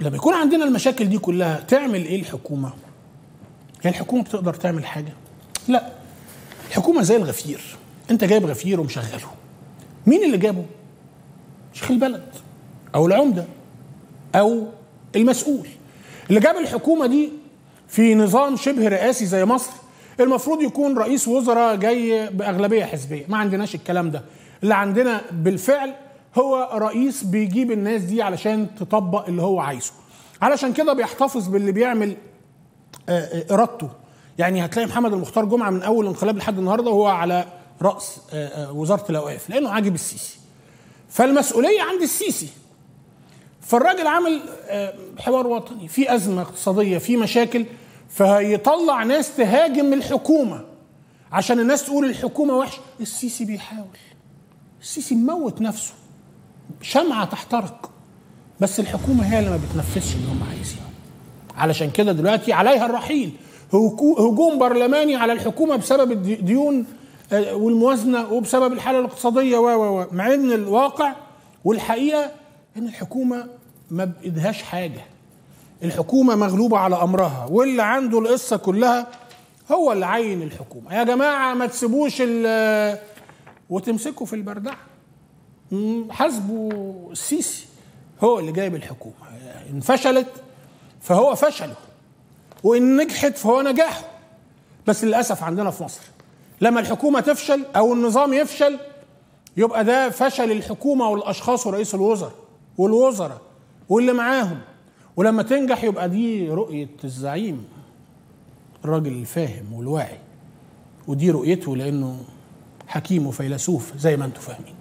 لما يكون عندنا المشاكل دي كلها تعمل ايه الحكومه هي الحكومه بتقدر تعمل حاجه لا الحكومه زي الغفير انت جايب غفير ومشغله مين اللي جابه شيخ البلد او العمده او المسؤول اللي جاب الحكومه دي في نظام شبه رئاسي زي مصر المفروض يكون رئيس وزراء جاي باغلبيه حزبيه ما عندناش الكلام ده اللي عندنا بالفعل هو رئيس بيجيب الناس دي علشان تطبق اللي هو عايزه علشان كده بيحتفظ باللي بيعمل ارادته يعني هتلاقي محمد المختار جمعه من اول الانقلاب لحد النهارده وهو على راس وزاره الاوقاف لانه عاجب السيسي فالمسؤوليه عند السيسي فالراجل عامل حوار وطني في ازمه اقتصاديه في مشاكل فيطلع ناس تهاجم الحكومه عشان الناس تقول الحكومه وحشه السيسي بيحاول السيسي مموت نفسه شمعه تحترق بس الحكومه هي اللي ما بتنفذش اللي هم عايزينه علشان كده دلوقتي عليها الرحيل هجوم برلماني على الحكومه بسبب الديون والموازنه وبسبب الحاله الاقتصاديه و و مع ان الواقع والحقيقه ان الحكومه ما بايدهاش حاجه الحكومه مغلوبه على امرها واللي عنده القصه كلها هو اللي عين الحكومه يا جماعه ما تسيبوش وتمسكوا في البردعه حاسبوا السيسي هو اللي جايب الحكومه ان فشلت فهو فشله وان نجحت فهو نجاحه بس للاسف عندنا في مصر لما الحكومه تفشل او النظام يفشل يبقى ده فشل الحكومه والاشخاص ورئيس الوزراء والوزراء واللي معاهم ولما تنجح يبقى دي رؤيه الزعيم الراجل الفاهم والواعي ودي رؤيته لانه حكيم وفيلسوف زي ما انتم فاهمين